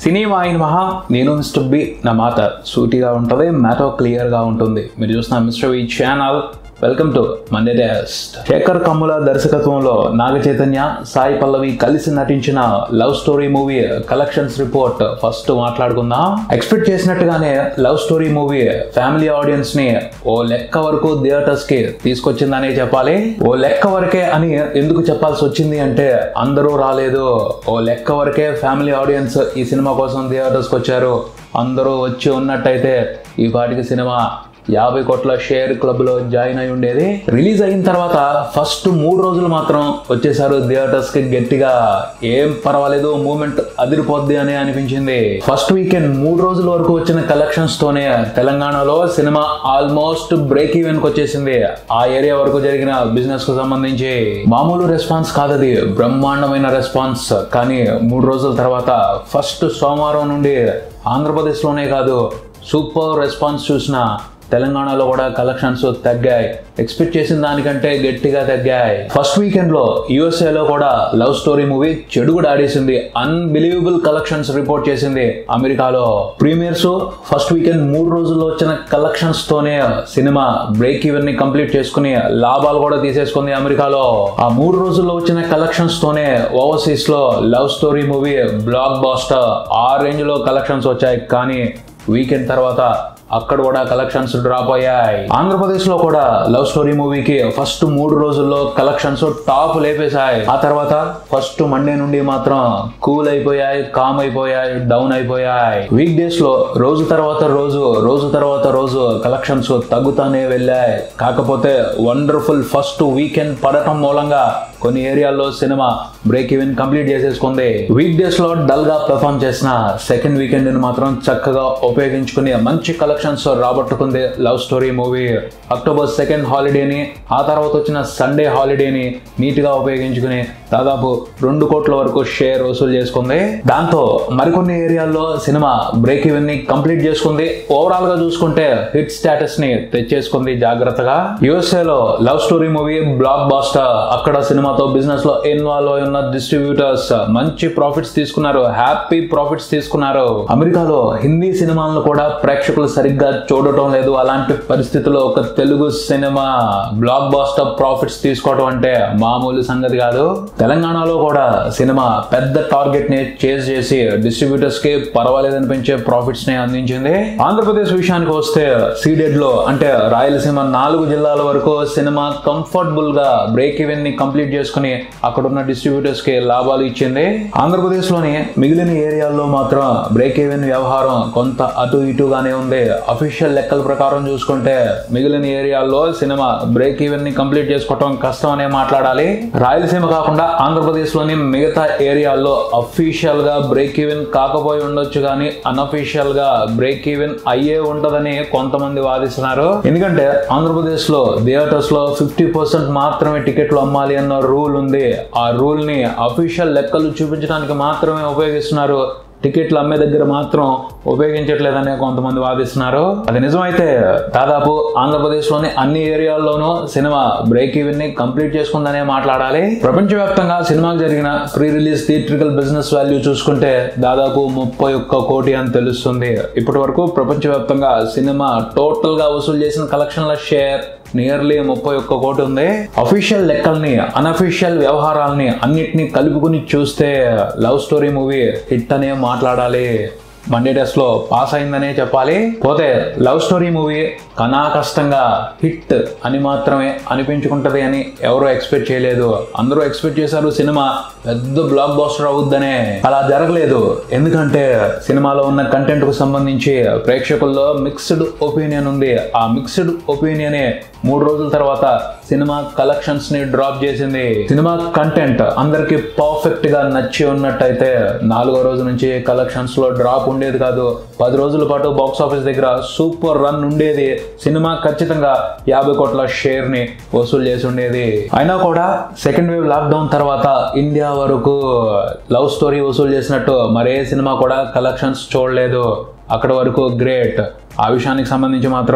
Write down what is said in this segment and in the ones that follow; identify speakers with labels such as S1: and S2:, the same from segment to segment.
S1: సినీ vine మహా నేను mister B నా మాట సూటిగా ఉంటుంది మ్యాటో క్లియర్గా ఉంటుంది మీరు చూసిన mister B channel welcome to Monday test Shekhar Kammula దర్శకత్వంలో నాగ చైతన్య సాయి పల్లవి కలిసి నటించిన love story movie collections report first మాట్లాడుకుందాం ఎక్స్పెక్ట్ చేసినట్టుగానే love story movie family audiences ని ఓ లెక్క వరకు థియేటర్స్ కి తీసుకొచ్చిందనే చెప్పాలి ఓ లెక్క వరకే అని ఎందుకు చెప్పాల్సి వచ్చింది అంటే అందరూ రాలేదు ఓ లెక్క వరకే ఫ్యామిలీ ఆడియన్స్ ఈ సినిమా కోసం థియేటర్స్కి వచ్చారు అందరూ వచ్చి ఉన్నట్టయితే ఈ పాటికి సినిమా యాభై కోట్ల షేర్ క్లబ్ లో జాయిన్ అయి ఉండేది రిలీజ్ అయిన తర్వాత ఫస్ట్ మూడు రోజులు మాత్రం వచ్చేసారు థియేటర్స్ కి గట్టిగా ఏం పర్వాలేదు మూమెంట్ అదిరిపోద్ది అని అనిపించింది ఫస్ట్ వీకెండ్ మూడు రోజుల వరకు వచ్చిన కలెక్షన్స్ తోనే తెలంగాణలో సినిమా ఆల్మోస్ట్ బ్రేక్ ఈవెన్ కి వచ్చేసింది ఆ ఏరియా వరకు జరిగిన బిజినెస్ కు సంబంధించి మామూలు రెస్పాన్స్ కాదది బ్రహ్మాండమైన రెస్పాన్స్ కానీ మూడు రోజుల తర్వాత ఫస్ట్ సోమవారం నుండి ఆంధ్రప్రదేశ్లోనే కాదు సూపర్ రెస్పాన్స్ చూసిన తెలంగాణలో కూడా కలెక్షన్స్ తగ్గాయి ఎక్స్పెక్ట్ చేసిన దానికంటే గట్టిగా తగ్గాయి ఫస్ట్ వీకెండ్ లో USA లో కూడా లవ్ స్టోరీ మూవీ చెడు కూడా ఆడేసింది అన్బిలీవబుల్ కలెక్షన్స్ రిపోర్ట్ చేసింది అమెరికాలో ప్రీమియర్స్ ఫస్ట్ వీకెండ్ మూడు రోజుల్లో వచ్చిన కలెక్షన్స్ తోనే సినిమా బ్రేక్ ఈవెన్ ని కంప్లీట్ చేసుకుని లాభాలు కూడా తీసేసుకుంది అమెరికాలో ఆ మూడు రోజుల్లో వచ్చిన కలెక్షన్స్ తోనే ఓవర్సీస్ లో love story movie blockbuster ఆ రేంజ్ లో కలెక్షన్స్ వచ్చాయి కానీ వీకెండ్ తర్వాత అక్కడ కూడా కలెక్షన్స్ డ్రాప్ అయ్యాయి ఆంధ్రప్రదేశ్ లో కూడా లవ్ స్టోరీ మూవీకి ఫస్ట్ మూడు రోజుల్లో కలెక్షన్స్ టాప్ లేపేశాయి ఆ తర్వాత ఫస్ట్ మండే నుండి మాత్రం కూల్ అయిపోయాయి కామ్ అయిపోయాయి డౌన్ అయిపోయాయి వీక్ డేస్ లో రోజు తర్వాత రోజు రోజు తర్వాత రోజు కలెక్షన్స్ తగ్గుతానే వెళ్ళాయి కాకపోతే వండర్ఫుల్ ఫస్ట్ వీకెండ్ పడటం మూలంగా కొన్ని ఏరియాల్లో సినిమా బ్రేక్ ఈవెన్ కంప్లీట్ చేసేసుకుంది వీక్ డేస్ లో డల్ గా పెర్ఫామ్ చేసిన సెకండ్ వీకెండ్ ని మాత్రం చక్కగా ఉపయోగించుకుని మంచి కలెక్షన్స్ రాబట్టుకుంది love story movie October second హాలిడేని ఆ తర్వాత వచ్చిన సండే హాలిడేని నీట్ గా ఉపయోగించుకుని దాదాపు రెండు కోట్ల వరకు షేర్ వసూలు చేసుకుంది దాంతో మరికొన్ని ఏరియాల్లో సినిమా బ్రేక్ ఈవెన్ ని కంప్లీట్ చేసుకుంది ఓవరాల్ గా చూసుకుంటే హిట్ స్టేటస్ ని తెచ్చేసుకుంది జాగ్రత్తగా యుఎస్ఏ లో love story movie blockbuster అక్కడ సినిమాతో బిజినెస్ లో ఇన్వాల్వ్ అయి ఉన్న డిస్ట్రిబ్యూటర్స్ మంచి ప్రాఫిట్స్ తీసుకున్నారు హ్యాపీ ప్రాఫిట్స్ తీసుకున్నారు అమెరికాలో హిందీ సినిమాలను కూడా ప్రేక్షకులు సరిగ్గా చూడటం లేదు అలాంటి పరిస్థితుల్లో ఒక తెలుగు సినిమా బ్లాక్ బాస్టర్ ప్రాఫిట్స్ తీసుకోవడం అంటే మామూలు సంగతి కాదు తెలంగాణలో కూడా సినిమా పెద్ద టార్గెట్ ని చేజ్ చేసి డిస్ట్రిబ్యూటర్స్ కి పర్వాలేదనిపించే ప్రాఫిట్స్ ని అందించింది ఆంధ్రప్రదేశ్ విషయానికి వస్తే సీడెడ్ లో అంటే రాయలసీమ నాలుగు జిల్లాల వరకు సినిమా కంఫర్టబుల్ గా బ్రేక్ ఈవెన్ ని కంప్లీట్ చేసుకుని అక్కడ ఉన్న డిస్ట్రిబ్యూటర్స్ కి లాభాలు ఇచ్చింది ఆంధ్రప్రదేశ్ లోని మిగిలిన ఏరియాల్లో మాత్రం బ్రేక్ ఈవెన్ వ్యవహారం కొంత అటు ఇటుగానే ఉంది అఫీషియల్ లెక్కల ప్రకారం చూసుకుంటే మిగిలిన ఏరియాల్లో సినిమా బ్రేక్ ఈవెన్ ని కంప్లీట్ చేసుకోవటం కష్టం అనే మాట్లాడాలి రాయలసీమ కాకుండా ఆంధ్రప్రదేశ్ లోని మిగతా ఏరియాల్లో అఫీషియల్ గా బ్రేక్ ఈవెన్ కాకపోయి ఉండొచ్చు కానీ అన్అఫీషియల్ గా బ్రేక్ ఈవెన్ అయ్యే ఉంటదని కొంతమంది వాదిస్తున్నారు ఎందుకంటే ఆంధ్రప్రదేశ్ లో థియేటర్స్ లో ఫిఫ్టీ పర్సెంట్ మాత్రమే టికెట్లు అమ్మాలి అన్న రూల్ ఉంది ఆ రూల్ ని అఫీషియల్ లెక్కలు చూపించడానికి మాత్రమే ఉపయోగిస్తున్నారు టికెట్లు అమ్మే దగ్గర మాత్రం ఉపయోగించట్లేదని కొంతమంది వాదిస్తున్నారు అది నిజమైతే దాదాపు ఆంధ్రప్రదేశ్లోని అన్ని ఏరియాల్లోనూ సినిమా బ్రేక్ ఈవెన్ ని కంప్లీట్ చేసుకుందనే మాట్లాడాలి ప్రపంచవ్యాప్తంగా సినిమాకు జరిగిన pre release theatrical business value చూసుకుంటే దాదాపు ముప్పై ఒక్క కోటి అని తెలుస్తుంది ఇప్పటి వరకు ప్రపంచవ్యాప్తంగా సినిమా టోటల్ గా వసూలు చేసిన కలెక్షన్ల షేర్ నియర్లీ ముప్పై ఒక్క కోటి ఉంది అఫీషియల్ లెక్కల్ని అన్అఫీషియల్ వ్యవహారాల్ని అన్నిటినీ కలుపుకుని చూస్తే లవ్ స్టోరీ మూవీ హిట్ అనే మాట్లాడాలి మండే టెస్ట్ లో పాస్ అయిందనే చెప్పాలి పోతే లవ్ స్టోరీ మూవీ కనా కష్టంగా హిట్ అని మాత్రమే అనిపించుకుంటది అని ఎవరు ఎక్స్పెక్ట్ చేయలేదు అందరూ ఎక్స్పెక్ట్ చేశారు సినిమా పెద్ద బ్లాక్ బాస్టర్ అవుద్దనే అలా జరగలేదు ఎందుకంటే సినిమాలో ఉన్న కంటెంట్ కు సంబంధించి ప్రేక్షకుల్లో మిక్స్డ్ ఒపీనియన్ ఉంది ఆ మిక్స్డ్ ఒపీనియనే మూడు రోజుల తర్వాత సినిమా కలెక్షన్స్ ని డ్రాప్ చేసింది సినిమా కంటెంట్ అందరికి పర్ఫెక్ట్ గా నచ్చి ఉన్నట్టయితే నాలుగో రోజు నుంచి కలెక్షన్స్ లో డ్రాప్ ఉండేది కాదు పది రోజుల పాటు బాక్స్ ఆఫీస్ దగ్గర సూపర్ రన్ ఉండేది సినిమా ఖచ్చితంగా యాభై కోట్ల షేర్ ని వసూలు చేసి ఉండేది అయినా కూడా సెకండ్ వేవ్ లాక్డౌన్ తర్వాత ఇండియా వరకు లవ్ స్టోరీ వసూలు చేసినట్టు మరే సినిమా కూడా కలెక్షన్స్ చూడలేదు అక్కడ వరకు గ్రేట్ ఆ విషయానికి సంబంధించి మాత్రం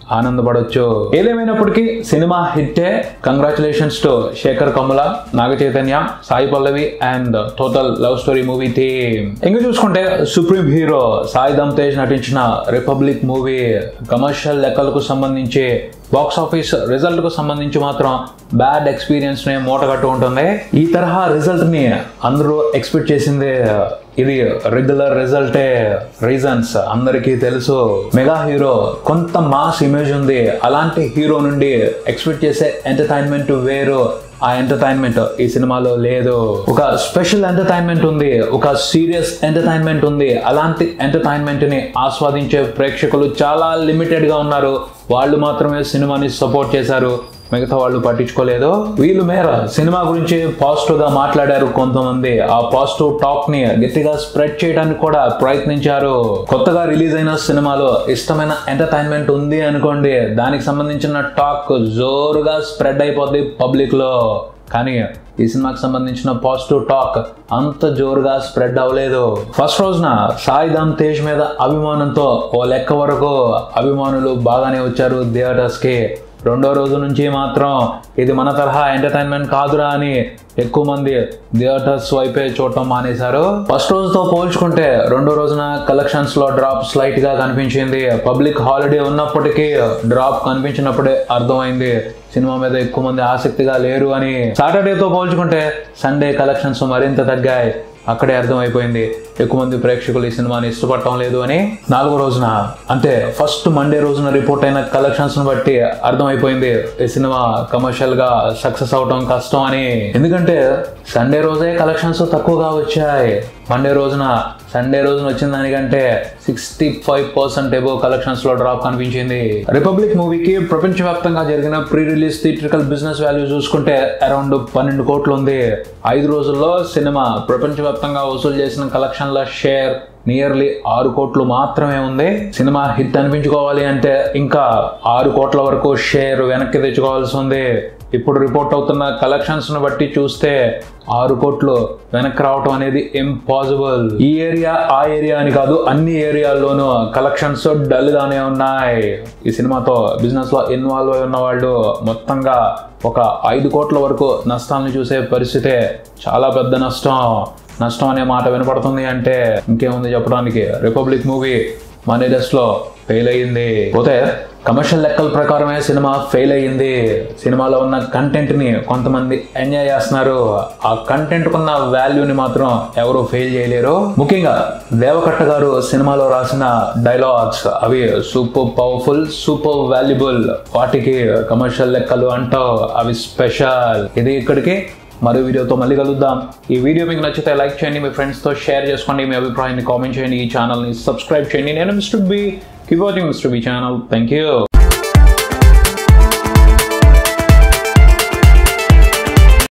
S1: ఆనందపడొచ్చు ఏదేమైనప్పటికీ సినిమా హిట్టే congratulations to Shekhar Kammula Naga Chaitanya Sai Pallavi and total love story movie theme ఇంకా చూసుకుంటే సుప్రీం హీరో సాయి దమ్ తేజ్ నటించిన రిపబ్లిక్ మూవీ కమర్షియల్ లెక్కలకు సంబంధించి బాక్స్ ఆఫీస్ రిజల్ట్ కు సంబంధించి మాత్రం బ్యాడ్ ఎక్స్పీరియన్స్ ని మూటగట్టు ఉంటుంది ఈ తరహా రిజల్ట్ ని అందరూ ఎక్స్పెక్ట్ చేసింది ఇది రెగ్యులర్ రిజల్టే రీజన్స్ అందరికీ తెలుసు మెగా హీరో కొంత మాస్ ఇమేజ్ ఉంది అలాంటి హీరో నుండి ఎక్స్పెక్ట్ చేసే ఎంటర్టైన్మెంట్ వేరు ఆ ఎంటర్టైన్మెంట్ ఈ సినిమాలో లేదు ఒక స్పెషల్ ఎంటర్టైన్మెంట్ ఉంది ఒక సీరియస్ ఎంటర్టైన్మెంట్ ఉంది అలాంటి ఎంటర్టైన్మెంట్ ని ఆస్వాదించే ప్రేక్షకులు చాలా లిమిటెడ్ గా ఉన్నారు వాళ్ళు మాత్రమే సినిమాని సపోర్ట్ చేశారు మిగతా వాళ్ళు పట్టించుకోలేదు వీళ్ళు మేర సినిమా గురించి పాజిటివ్ గా మాట్లాడారు కొంతమంది ఆ పాజిటివ్ టాక్ ని గట్టిగా స్ప్రెడ్ చేయడానికి కూడా ప్రయత్నించారు కొత్తగా రిలీజ్ అయిన సినిమాలో ఇష్టమైన ఎంటర్టైన్మెంట్ ఉంది అనుకోండి దానికి సంబంధించిన టాక్ జోరుగా స్ప్రెడ్ అయిపోద్ది పబ్లిక్ లో కానీ ఈ సినిమాకి సంబంధించిన పాజిటివ్ టాక్ అంత జోరుగా స్ప్రెడ్ అవ్వలేదు ఫస్ట్ రోజున సాయి ధామ్ తేజ్ మీద అభిమానంతో ఓ లెక్క వరకు అభిమానులు బాగానే వచ్చారు థియేటర్స్ కి రెండో రోజు నుంచి మాత్రం ఇది మన తరహా ఎంటర్టైన్మెంట్ కాదురా అని ఎక్కువ మంది థియేటర్స్ వైపే చూడటం మానేశారు ఫస్ట్ రోజుతో పోల్చుకుంటే రెండో రోజున కలెక్షన్స్ లో డ్రాప్ స్లైట్ గా కనిపించింది పబ్లిక్ హాలిడే ఉన్నప్పటికీ డ్రాప్ కనిపించినప్పుడే అర్థమైంది సినిమా మీద ఎక్కువ మంది ఆసక్తిగా లేరు అని సాటర్డేతో పోల్చుకుంటే సండే కలెక్షన్స్ మరింత తగ్గాయి అక్కడే అర్థమైపోయింది ఎక్కువ మంది ప్రేక్షకులు ఈ సినిమాని ఇష్టపడటం లేదు అని నాలుగో రోజున అంటే ఫస్ట్ మండే రోజున రిపోర్ట్ అయిన కలెక్షన్స్ ను బట్టి అర్థమైపోయింది ఈ సినిమా కమర్షియల్ గా సక్సెస్ అవటం కష్టం అని ఎందుకంటే సండే రోజే కలెక్షన్స్ తక్కువగా వచ్చాయి మండే రోజున సండే రోజున వచ్చిన దానికంటే sixty five percent above collections లో డ్రాప్ కనిపించింది రిపబ్లిక్ మూవీకి ప్రపంచవ్యాప్తంగా జరిగిన pre release theatrical business value చూసుకుంటే అరౌండ్ పన్నెండు కోట్లు ఉంది ఐదు రోజుల్లో సినిమా ప్రపంచవ్యాప్తంగా వసూలు చేసిన కలెక్షన్ల షేర్ నియర్లీ ఆరు కోట్లు మాత్రమే ఉంది సినిమా హిట్ అనిపించుకోవాలి అంటే ఇంకా ఆరు కోట్ల వరకు షేర్ వెనక్కి తెచ్చుకోవాల్సి ఉంది ఇప్పుడు రిపోర్ట్ అవుతున్న కలెక్షన్స్ ను బట్టి చూస్తే ఆరు కోట్లు వెనక్కి రావటం అనేది ఇంపాసిబుల్ ఈ ఏరియా ఆ ఏరియా అని కాదు అన్ని ఏరియాల్లోనూ కలెక్షన్స్ డల్ గానే ఉన్నాయి ఈ సినిమాతో బిజినెస్ లో ఇన్వాల్వ్ అయి ఉన్న వాళ్ళు మొత్తంగా ఒక ఐదు కోట్ల వరకు నష్టాలను చూసే పరిస్థితే చాలా పెద్ద నష్టం నష్టం అనే మాట వినపడుతుంది అంటే ఇంకేముంది చెప్పడానికి రిపబ్లిక్ మూవీ మనీ డెస్ట్ లో ఫెయిల్ అయ్యింది పోతే కమర్షియల్ లెక్కల ప్రకారమే సినిమా ఫెయిల్ అయ్యింది సినిమాలో ఉన్న కంటెంట్ ని కొంతమంది ఎంజాయ్ చేస్తున్నారు ఆ కంటెంట్ కున్న వాల్యూని మాత్రం ఎవరు ఫెయిల్ చేయలేరు ముఖ్యంగా దేవకట్ట గారు సినిమాలో రాసిన డైలాగ్స్ అవి సూపర్ పవర్ఫుల్ సూపర్ వాల్యుబుల్ వాటికి కమర్షియల్ లెక్కలు అంటావు అవి స్పెషల్ ఇది ఇక్కడికి మరో వీడియోతో మళ్ళీ కలుద్దాం ఈ వీడియో మీకు నచ్చితే లైక్ చేయండి మీ ఫ్రెండ్స్తో షేర్ చేసుకోండి మీ అభిప్రాయాన్ని కామెంట్ చేయండి ఈ ఛానల్ని సబ్స్క్రైబ్ చేయండి నేను mister B keep watching mister B channel thank you